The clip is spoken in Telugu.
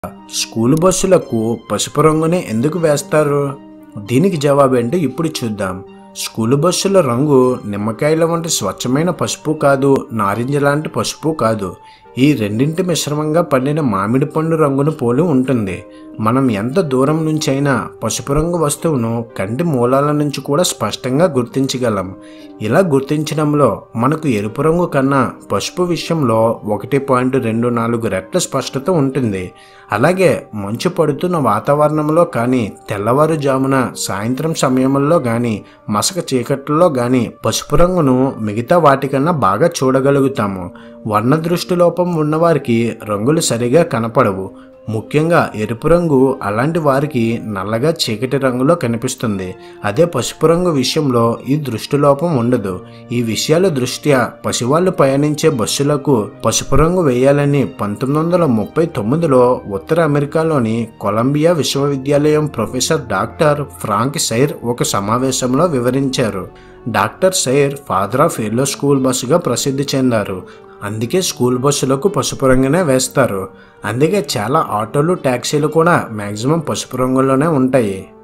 స్కూల్ బస్సులకు పసుపు రంగునే ఎందుకు వేస్తారు దీనికి జవాబేంటో ఇప్పుడు చూద్దాం స్కూల్ బస్సుల రంగు నిమ్మకాయల వంటి స్వచ్ఛమైన పసుపు కాదు నారింజ లాంటి పసుపు కాదు ఈ రెండింటి మిశ్రమంగా పండిన మామిడి పండు రంగును పోలి ఉంటుంది మనం ఎంత దూరం నుంచి అయినా పసుపు రంగు వస్తువును కంటి మూలాల నుంచి కూడా స్పష్టంగా గుర్తించగలం ఇలా గుర్తించడంలో మనకు ఎరుపు రంగు కన్నా పసుపు విషయంలో ఒకటి పాయింట్ రెండు నాలుగు రెట్ల స్పష్టత ఉంటుంది అలాగే మంచు పడుతున్న వాతావరణంలో కానీ తెల్లవారుజామున సాయంత్రం సమయంలో కానీ మసక చీకట్లలో కానీ పసుపు రంగును మిగతా వాటికన్నా బాగా చూడగలుగుతాము వర్ణ దృష్టి లోపం ఉన్నవారికి రంగులు సరిగా కనపడవు ముఖ్యంగా ఎరుపు రంగు అలాంటి వారికి నల్లగా చీకటి రంగులో కనిపిస్తుంది అదే పసుపు రంగు విషయంలో ఈ దృష్టి లోపం ఉండదు ఈ విషయాల దృష్ట్యా పసివాళ్ళు పయనించే బస్సులకు పసుపు రంగు వేయాలని పంతొమ్మిది వందల ముప్పై తొమ్మిదిలో ఉత్తర అమెరికాలోని కొలంబియా విశ్వవిద్యాలయం ప్రొఫెసర్ డాక్టర్ ఫ్రాంక్ సైర్ ఒక సమావేశంలో వివరించారు డాక్టర్ సైర్ ఫాదర్ ఆఫ్ ఎల్లో స్కూల్ బస్సుగా ప్రసిద్ధి చెందారు అందుకే స్కూల్ బస్సులకు పసుపు రంగునే వేస్తారు అందుకే చాలా ఆటోలు ట్యాక్సీలు కూడా మ్యాక్సిమం పసుపు రంగులోనే ఉంటాయి